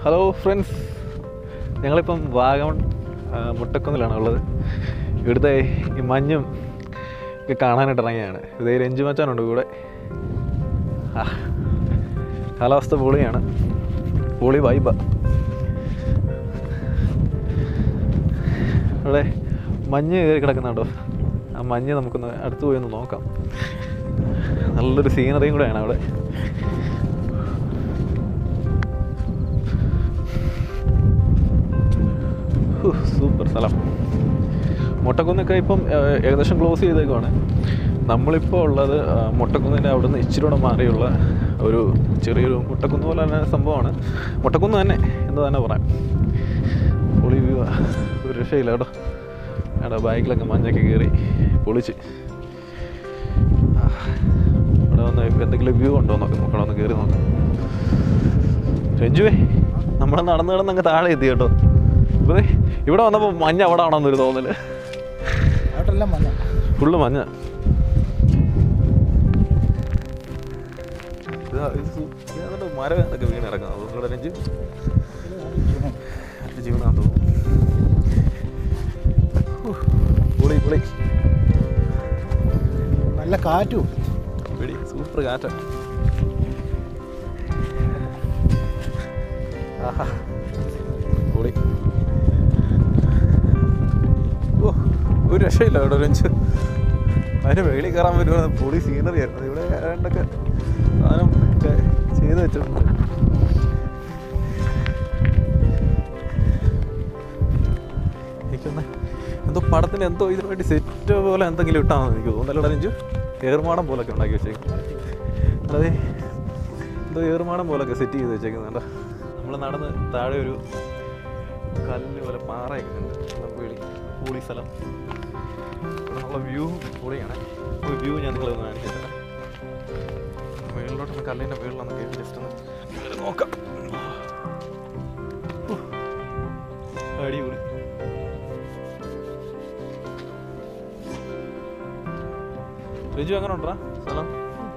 Hello friends ഞങ്ങളിപ്പം വാഗമൺ ആ, മുട്ടക്കുന്നിലാണ് ഉള്ളത് ഇവിടുത്തെ ഈ മഞ്ഞും ഒക്കെ കാണാനായിട്ട് ഇറങ്ങിയാണ് ഇതേ രഞ്ജു മച്ചാനുണ്ട് കൂടെ ആ, കാലാവസ്ഥ പൊളിയാണ് പൊളി വൈബ ഇവിടെ മഞ്ഞ് കയറി കിടക്കുന്നുണ്ടോ ആ മഞ്ഞ് നമുക്കൊന്ന് അടുത്ത് പോയി ഒന്ന് നോക്കാം നല്ലൊരു സീനറിയും കൂടെയാണ് അവിടെ ഹൂ, സൂപ്പർ സ്ഥലം മുട്ടക്കുന്നൊക്കെ ഇപ്പം ഏഹ്, ഏകദേശം ക്ലോസ് ചെയ്തേക്കുവാണ് നമ്മളിപ്പോൾ ഉള്ളത് ആ, മുട്ടക്കുന്നിൻ്റെ അവിടെ നിന്ന് ഇച്ചിരി കൂടെ മാറിയുള്ള ഒരു ചെറിയൊരു മുട്ടക്കുന്ന് പോലെ തന്നെ സംഭവമാണ് മുട്ടക്കുന്ന് തന്നെ എന്ന് തന്നെ പറയാം പൊളി വ്യൂ ഒരു രക്ഷയില്ല കേട്ടോ അവിടെ ബൈക്കിലൊക്കെ മഞ്ഞൊക്കെ കയറി പൊളിച്ച് ആ, ഇവിടെ വന്ന് എന്തെങ്കിലും വ്യൂ ഉണ്ടോ നോക്കാം നോക്കണം ഒന്ന് കയറി നോക്കാം രഞ്ജുവേ നമ്മൾ നടന്ന് നടന്ന് അങ്ങ് താഴെ എത്തി കേട്ടോ ഇപ്പൊ ദേ ഇവിടെ വന്നപ്പോൾ മഞ്ഞ അവിടെ ആണെന്നൊരു തോന്നല് അവിടെല്ലാം മഞ്ഞ ഫുള്ള് മഞ്ഞ ഇതാ, ഇത് സു- ഇത് എന്നിട്ട് മരം എന്നൊക്കെ വീണ് ഇറങ്ങുന്നത് നിങ്ങളുടെ രഞ്ജു എൻ്റെ ജീവനാന്ന് തോന്നുന്നു ഹൂ, പൊളി പൊളി നല്ല കാറ്റും വെടി സൂപ്പർ കാറ്റ ആഹാ പൊളി ഓ ഒരു രക്ഷയില്ല ഇവിടെ ഒരു ഇഞ്ച് അതിന് വെളിയിൽ കയറാൻ പറ്റുന്ന പൊളി സീനറി ആയിരുന്നു ഇവിടെ ഏതാണ്ടൊക്കെ സാധനം ഒക്കെ ചെയ്ത് വെച്ചിട്ടുണ്ട് എനിക്കൊന്ന് എന്തോ പടത്തിന് എന്തോ ഇതിനു വേണ്ടി സെറ്റ് പോലെ എന്തെങ്കിലും ഇട്ടാന്ന് എനിക്ക് തോന്നുന്നല്ലോ രഞ്ജു ഏറുമാടം പോലൊക്കെ ഉണ്ടാക്കി വെച്ചേക്കും അതെ എന്തോ ഏറുമാടം പോലൊക്കെ സെറ്റ് ചെയ്ത് വെച്ചേക്കുന്നുണ്ട് നമ്മൾ നടന്ന് താഴെ ഒരു കല്ല് പോലെ പാറയൊക്കെ ഉണ്ട് നല്ല വെളി പൂളി സ്ഥലം ഇവിടെ നല്ല വ്യൂ പൊളിയാണ് ഒരു വ്യൂ ഞാൻ നിങ്ങളെ ഒന്ന് കാണിച്ചു തരാം മേളിലോട്ടൊന്ന് കല്ലിൻ്റെ മേളിലൊന്ന് കയറി ജസ്റ്റ് ഒന്ന് കയറി നോക്കാം ഹൂ. അടിപൊളി രജു എങ്ങനെ ഉണ്ടാ സ്ഥലം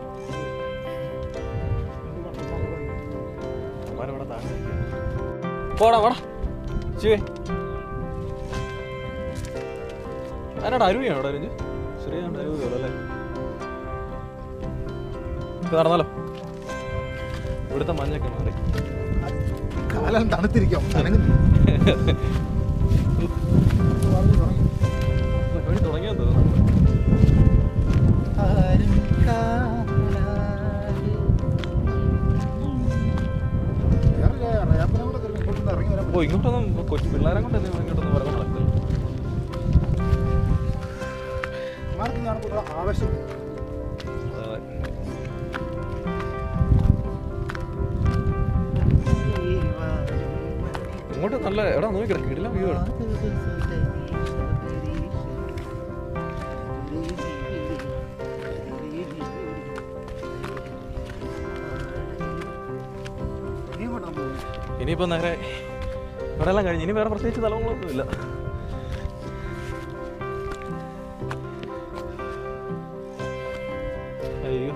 അവന്മാരിവിടെ താഴെ നിൽക്കുകയാണ്. പോടാ പോടാ ശിവേ അതിനോട് അരുവിയാണോ അവിടെ രഞ്ജു ശരിയാണ്ട് അരുവിയോളൂ അല്ലേ ഇത് നടന്നാലോ ഇവിടുത്തെ മഞ്ഞൊക്കെ മാറി കാലം തണുത്തിരിക്കാം അനങ്ങുന്നു. വഴി തുടങ്ങിയെന്ന് തോന്നുന്നു ആരും കാണാതെ. വേറെ റേപ്പനെ കൂടെ കയറി ഇങ്ങോട്ടൊന്ന് ഇറങ്ങി വരാൻ ഓ ഇങ്ങോട്ടൊന്നും കൊച്ചു പിള്ളേരെ കൊണ്ട് എന്തെങ്കിലും ഇങ്ങോട്ടൊന്നും വരാൻ നടക്കില്ല മാർക്ക് ഞാൻ കൂടുതൽ ആവേശം ഇങ്ങോട്ട് നല്ല എടാ നോക്കിക്കട കിടിലം വ്യൂ ആണ് നീ ഇങ്ങോട്ടാ പോകുന്നത്? ഇനിയിപ്പോൾ നേരെ ഇവിടെ എല്ലാം കഴിഞ്ഞ് ഇനി വേറെ പ്രത്യേകിച്ച് സ്ഥലങ്ങളൊന്നും ഇല്ല അയ്യോ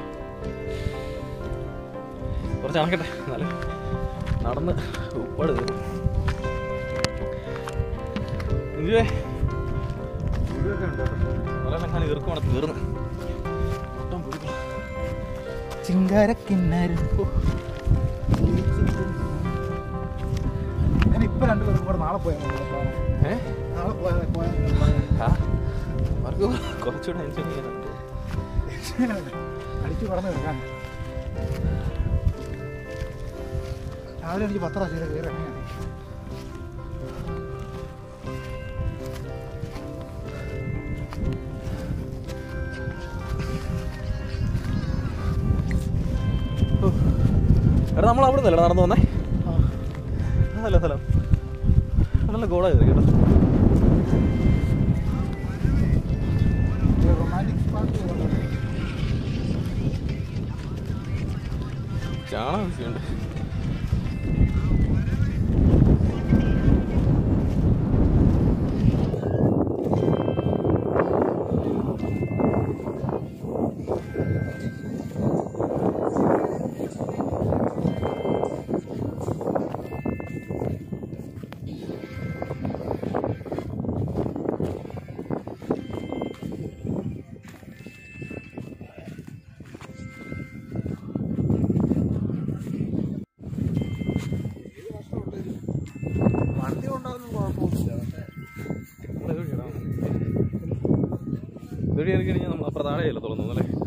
കുറച്ച് അണക്കട്ടെ എന്നാലും നടന്ന് ഉപ്പാട് കയറും ഇഞ്ചുവേ പുഴുവൊക്കെ ഉണ്ട് നല്ല ഞാൻ ഈർക്കുമാണ് തീർന്ന് ഒട്ടും പുഴുക്കളാ ചിങ്കാരക്കിന്നാരം ഞാൻ ഇപ്പൊ രണ്ടു പേർക്കും കൂടെ നാളെ പോയാൽ മതി കേട്ടോ. ഏ നാളെ പോയാൽ പോയാൽ ആ അവർക്ക് കുറച്ചുകൂടെ എൻജോയ് ചെയ്യാനുണ്ട് അടിച്ചു കടന്നു കിടക്കാൻ രാവിലെ എനിക്ക് പത്ര ചെയ്ത് കയറി ഇറങ്ങിയാണ് എടാ നമ്മൾ അവിടെ നിന്നല്ലേ നടന്നു വന്നേ നല്ല സ്ഥലം നല്ല ഗോള കയറി കേട്ടോ റൊമാൻറ്റിക് സ്പാട്ട് ചാണകം വിഷയമുണ്ട് കൊണ്ടാകുന്ന കുഴപ്പമൊന്നുമില്ല പക്ഷേ ഇതുവഴി ഇറങ്ങി കഴിഞ്ഞാൽ നമ്മൾ അപ്പുറം താഴെയല്ല തുറന്നു അല്ലേ